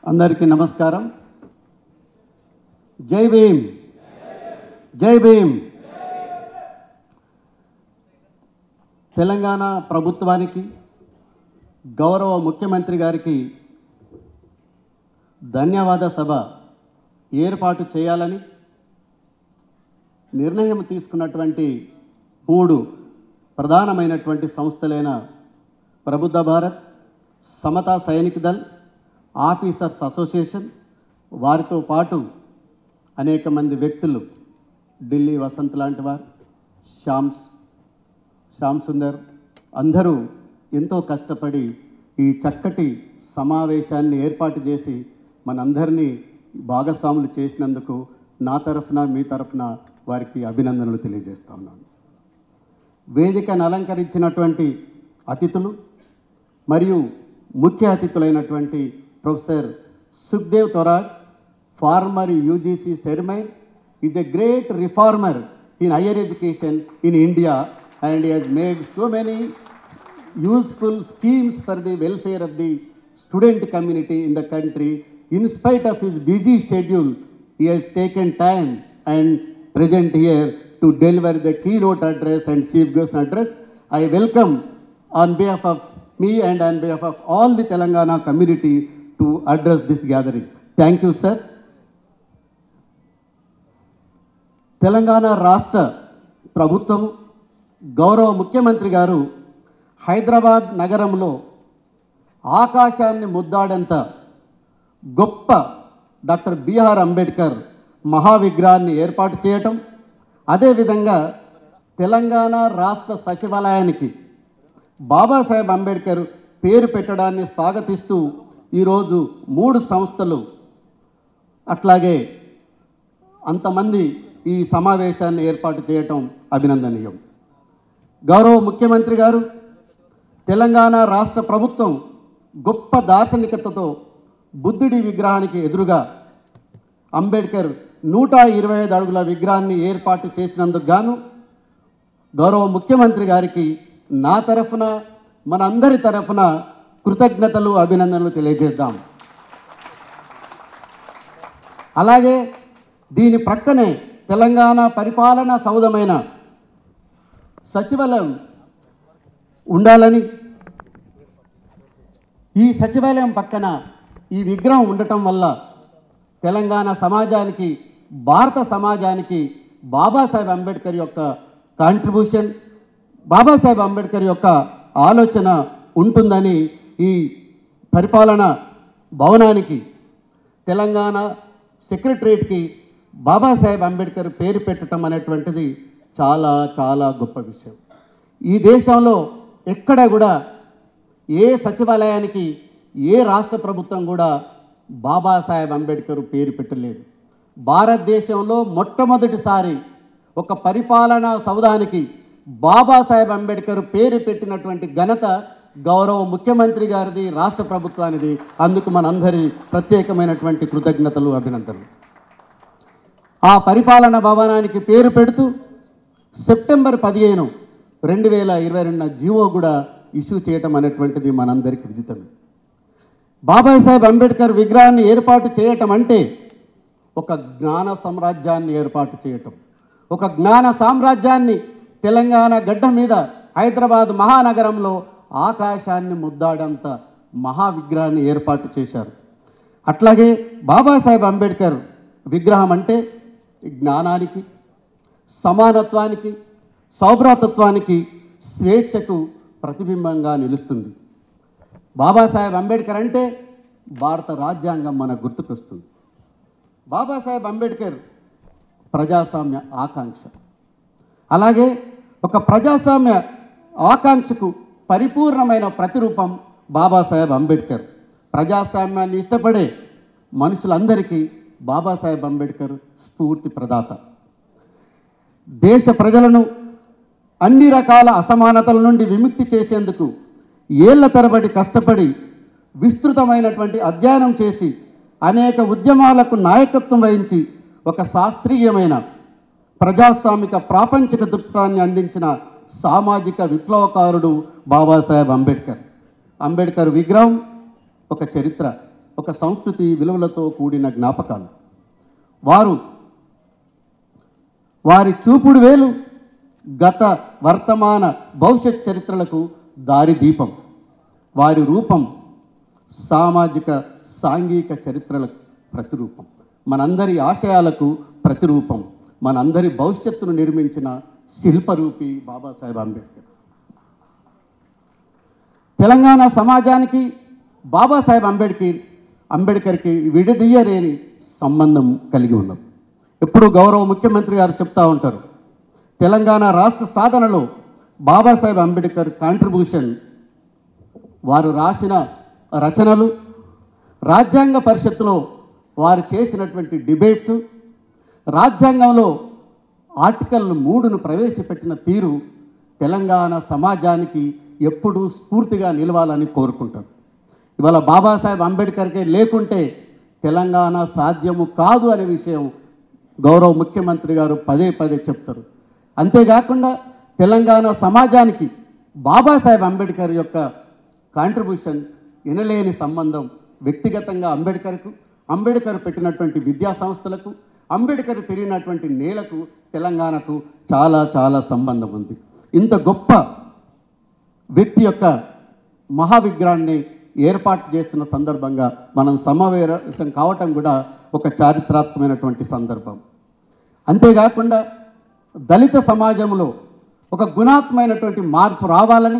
అందరికీ నమస్కారం జై భీమ్ జై భీమ్ తెలంగాణ ప్రభుత్వానికి గౌరవ ముఖ్యమంత్రి గారికి ధన్యవాద సభ ఏర్పాటు చేయాలని నిర్ణయం తీసుకున్నటువంటి మూడు ప్రధానమైనటువంటి సంస్థలైన ప్రబుద్ధ భారత్ సమతా సైనిక్ దళ్ ఆఫీసర్స్ అసోసియేషన్ వారితో పాటు అనేక మంది వ్యక్తులు ఢిల్లీ వసంత్ లాంటి వారు శ్యామ్స్ శ్యామ్ సుందర్ అందరూ ఎంతో కష్టపడి ఈ చక్కటి సమావేశాన్ని ఏర్పాటు చేసి మనందరినీ భాగస్వాములు చేసినందుకు నా తరఫున మీ తరఫున వారికి అభినందనలు తెలియజేస్తా ఉన్నాను వేదికను అలంకరించినటువంటి అతిథులు మరియు ముఖ్య అతిథులైనటువంటి professor Sukhdeo Thorat former UGC chairman is a great reformer in higher education in India and has made so many useful schemes for the welfare of the student community in the country. In spite of his busy schedule, he has taken time and present here to deliver the keynote address and chief guest address. I welcome on behalf of me and on behalf of all the Telangana community to address this gathering. Thank you, sir. Telangana రాష్ట్ర ప్రభుత్వం గౌరవ ముఖ్యమంత్రి గారు హైదరాబాద్ నగరంలో ఆకాశాన్ని ముద్దాడంత గొప్ప doctor BR Ambedkar మహావిగ్రహాన్ని ఏర్పాటు చేయటం అదేవిధంగా తెలంగాణ రాష్ట్ర సచివాలయానికి బాబాసాహెబ్ అంబేద్కర్ పేరు పెట్టడాన్ని స్వాగతిస్తూ ఈరోజు మూడు సంస్థలు అట్లాగే అంతమంది ఈ సమావేశాన్ని ఏర్పాటు చేయటం అభినందనీయం గౌరవ ముఖ్యమంత్రి గారు తెలంగాణ రాష్ట్ర ప్రభుత్వం గొప్ప దార్శనికతతో బుద్ధుడి విగ్రహానికి ఎదురుగా అంబేద్కర్ నూట ఇరవై ఐదు అడుగుల విగ్రహాన్ని ఏర్పాటు చేసినందుకు గాను గౌరవ ముఖ్యమంత్రి గారికి నా తరఫున మనందరి తరఫున కృతజ్ఞతలు అభినందనలు తెలియజేద్దాం అలాగే దీని ప్రక్కనే తెలంగాణ పరిపాలన సౌధమైన సచివాలయం ఉండాలని ఈ సచివాలయం పక్కన ఈ విగ్రహం ఉండటం వల్ల తెలంగాణ సమాజానికి భారత సమాజానికి బాబాసాహెబ్ అంబేద్కర్ యొక్క కాంట్రిబ్యూషన్ బాబాసాహెబ్ అంబేద్కర్ యొక్క ఆలోచన ఉంటుందని ఈ పరిపాలన భవనానికి తెలంగాణ సెక్రటరేట్కి బాబాసాహెబ్ అంబేద్కర్ పేరు పెట్టడం అనేటువంటిది చాలా చాలా గొప్ప విషయం ఈ దేశంలో ఎక్కడ కూడా ఏ సచివాలయానికి ఏ రాష్ట్ర ప్రభుత్వం కూడా బాబాసాహెబ్ అంబేద్కర్ పేరు పెట్టలేదు భారతదేశంలో మొట్టమొదటిసారి ఒక పరిపాలనా సౌధానికి బాబాసాహెబ్ అంబేద్కర్ పేరు పెట్టినటువంటి ఘనత గౌరవ ముఖ్యమంత్రి గారిది రాష్ట్ర ప్రభుత్వానిది అందుకు మనందరి ప్రత్యేకమైనటువంటి కృతజ్ఞతలు అభినందనలు ఆ పరిపాలన భవనానికి పేరు పెడుతూ సెప్టెంబర్ పదిహేను రెండు వేల ఇరవై రెండున జీవో కూడా ఇష్యూ చేయటం అనేటువంటిది మనందరికీ విదితమే బాబాసాహెబ్ అంబేద్కర్ విగ్రహాన్ని ఏర్పాటు చేయటం అంటే ఒక జ్ఞాన సామ్రాజ్యాన్ని ఏర్పాటు చేయటం ఒక జ్ఞాన సామ్రాజ్యాన్ని తెలంగాణ గడ్డ మీద హైదరాబాద్ మహానగరంలో ఆకాశాన్ని ముద్దాడంత మహా విగ్రహాన్ని ఏర్పాటు చేశారు అట్లాగే బాబాసాహెబ్ అంబేద్కర్ విగ్రహం అంటే జ్ఞానానికి సమానత్వానికి సౌభ్రాతత్వానికి స్వేచ్ఛకు ప్రతిబింబంగా నిలుస్తుంది బాబాసాహెబ్ అంబేద్కర్ అంటే భారత రాజ్యాంగం మనకు గుర్తుకొస్తుంది బాబాసాహెబ్ అంబేద్కర్ ప్రజాస్వామ్య ఆకాంక్ష అలాగే ఒక ప్రజాస్వామ్య ఆకాంక్షకు పరిపూర్ణమైన ప్రతిరూపం బాబాసాహెబ్ అంబేద్కర్ ప్రజాస్వామ్యాన్ని ఇష్టపడే మనుషులందరికీ బాబాసాహెబ్ అంబేద్కర్ స్ఫూర్తి ప్రదాత దేశ ప్రజలను అన్ని రకాల అసమానతల నుండి విముక్తి చేసేందుకు ఏళ్ల తరబడి కష్టపడి విస్తృతమైనటువంటి అధ్యయనం చేసి అనేక ఉద్యమాలకు నాయకత్వం వహించి ఒక శాస్త్రీయమైన ప్రజాస్వామిక ప్రాపంచిక దృక్పథాన్ని అందించిన సామాజిక విప్లవకారుడు బాబాసాహెబ్ అంబేద్కర్ అంబేద్కర్ విగ్రహం ఒక చరిత్ర ఒక సంస్కృతి విలువలతో కూడిన జ్ఞాపకాలు వారు వారి చూపుడు వేలు గత వర్తమాన భవిష్యత్ చరిత్రలకు దారిదీపం వారి రూపం సామాజిక సాంఘిక చరిత్రలకు ప్రతిరూపం మనందరి ఆశయాలకు ప్రతిరూపం మనందరి భవిష్యత్తును నిర్మించిన శిల్పరూపి బాబాసాహెబ్ అంబేద్కర్ తెలంగాణ సమాజానికి బాబాసాహెబ్ అంబేద్కర్ అంబేద్కర్కి విడదీయలేని సంబంధం కలిగి ఉన్నాం ఎప్పుడు గౌరవ ముఖ్యమంత్రి గారు చెప్తా ఉంటారు తెలంగాణ రాష్ట్ర సాధనలో బాబాసాహెబ్ అంబేద్కర్ కాంట్రిబ్యూషన్ వారు రాసిన రచనలు రాజ్యాంగ పరిషత్తులో వారు చేసినటువంటి డిబేట్స్ రాజ్యాంగంలో ఆర్టికల్ మూడును ప్రవేశపెట్టిన తీరు తెలంగాణ సమాజానికి ఎప్పుడూ స్ఫూర్తిగా నిలవాలని కోరుకుంటారు ఇవాళ బాబాసాహెబ్ అంబేద్కర్కే లేకుంటే తెలంగాణ సాధ్యము కాదు అనే విషయం గౌరవ ముఖ్యమంత్రి గారు పదే పదే చెప్తారు అంతేకాకుండా తెలంగాణ సమాజానికి బాబాసాహెబ్ అంబేద్కర్ యొక్క కాంట్రిబ్యూషన్ ఎనలేని సంబంధం వ్యక్తిగతంగా అంబేద్కర్కు అంబేద్కర్ పెట్టినటువంటి విద్యా సంస్థలకు అంబేద్కర్ తిరిగినటువంటి నేలకు తెలంగాణకు చాలా చాలా సంబంధం ఉంది ఇంత గొప్ప వ్యక్తి యొక్క మహావిగ్రహాన్ని ఏర్పాటు చేస్తున్న సందర్భంగా మనం సమావేశం కావటం కూడా ఒక చారిత్రాత్మకమైనటువంటి సందర్భం అంతేకాకుండా దళిత సమాజంలో ఒక గుణాత్మైనటువంటి మార్పు రావాలని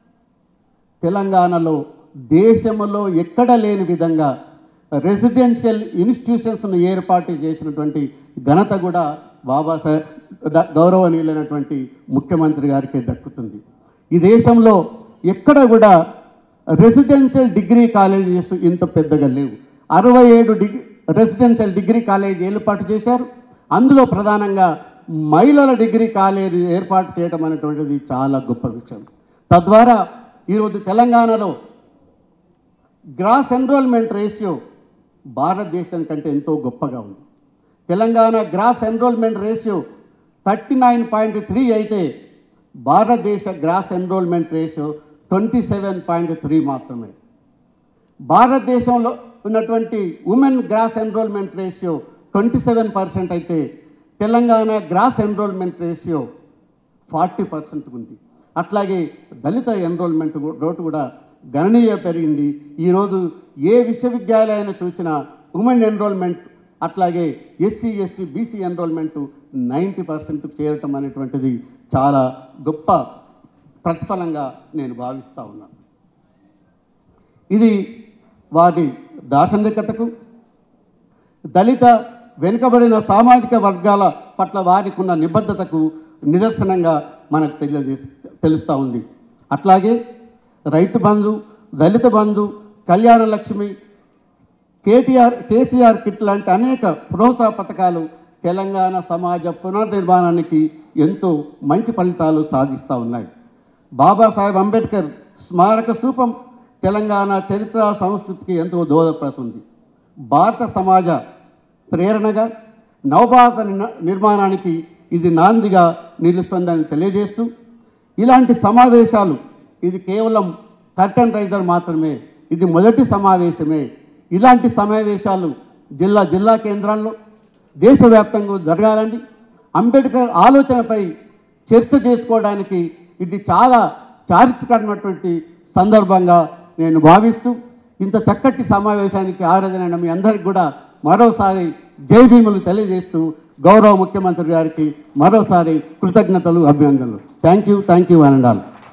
తెలంగాణలో దేశంలో ఎక్కడ లేని విధంగా రెసిడెన్షియల్ ఇన్స్టిట్యూషన్స్ను ఏర్పాటు చేసినటువంటి ఘనత కూడా బాబాసాహెబ్ ద- గౌరవనీయులైనటువంటి ముఖ్యమంత్రి గారికి దక్కుతుంది ఈ దేశంలో ఎక్కడ కూడా రెసిడెన్షియల్ డిగ్రీ కాలేజెస్ ఇంత పెద్దగా లేవు అరవై ఏడు డిగ్రీ రెసిడెన్షియల్ డిగ్రీ కాలేజ్ ఏర్పాటు చేశారు అందులో ప్రధానంగా మహిళల డిగ్రీ కాలేజీ ఏర్పాటు చేయడం అనేటువంటిది చాలా గొప్ప విషయం తద్వారా ఈరోజు తెలంగాణలో గ్రాస్ ఎన్రోల్మెంట్ రేషియో భారతదేశం కంటే ఎంతో గొప్పగా ఉంది Telangana gross enrolment ratio thirty nine point three అయితే భారతదేశ gross enrolment ratio twenty seven point three మాత్రమే భారతదేశంలో ఉన్నటువంటి women gross enrolment ratio twenty seven percent అయితే Telangana gross enrolment ratio forty percent ఉంది అట్లాగే దళిత ఎన్రోల్మెంట్ రేటు కూడా గణనీయ పెరిగింది ఈరోజు ఏ విశ్వవిద్యాలయాన్ని చూసినా ఉమెన్ ఎన్రోల్మెంట్ అట్లాగే SC ST BC enrolment ninety percent చేరటం అనేటువంటిది చాలా గొప్ప ప్రతిఫలంగా నేను భావిస్తూ ఉన్నాను ఇది వాటి దార్శనికతకు దళిత వెనుకబడిన సామాజిక వర్గాల పట్ల వారికి ఉన్న నిబద్ధతకు నిదర్శనంగా మనకు తెలియజే తెలుస్తూ ఉంది అట్లాగే రైతు బంధు దళిత బంధు కళ్యాణ లక్ష్మి కేటీఆర్ కేసీఆర్ కిట్ లాంటి అనేక ప్రోత్సాహ పథకాలు తెలంగాణ సమాజ పునర్నిర్మాణానికి ఎంతో మంచి ఫలితాలు సాధిస్తూ ఉన్నాయి బాబాసాహెబ్ అంబేద్కర్ స్మారక స్థూపం తెలంగాణ చరిత్ర సంస్కృతికి ఎంతో దోహదపడుతుంది భారత సమాజ ప్రేరణగా నవభారత నిర్- నిర్మాణానికి ఇది నాందిగా నిలుస్తుందని తెలియజేస్తూ ఇలాంటి సమావేశాలు ఇది కేవలం కర్టన్ రైజర్ మాత్రమే ఇది మొదటి సమావేశమే ఇలాంటి సమావేశాలు జిల్లా జిల్లా కేంద్రాల్లో దేశవ్యాప్తంగా జరగాలని అంబేద్కర్ ఆలోచనపై చర్చ చేసుకోవడానికి ఇది చాలా చారిత్రకమైనటువంటి సందర్భంగా నేను భావిస్తూ ఇంత చక్కటి సమావేశానికి ఆరాధన మీ అందరికి కూడా మరోసారి జై భీములు తెలియజేస్తూ గౌరవ ముఖ్యమంత్రి గారికి మరోసారి కృతజ్ఞతలు అభినందనలు థ్యాంక్ యూ థ్యాంక్ యూ అనండాలు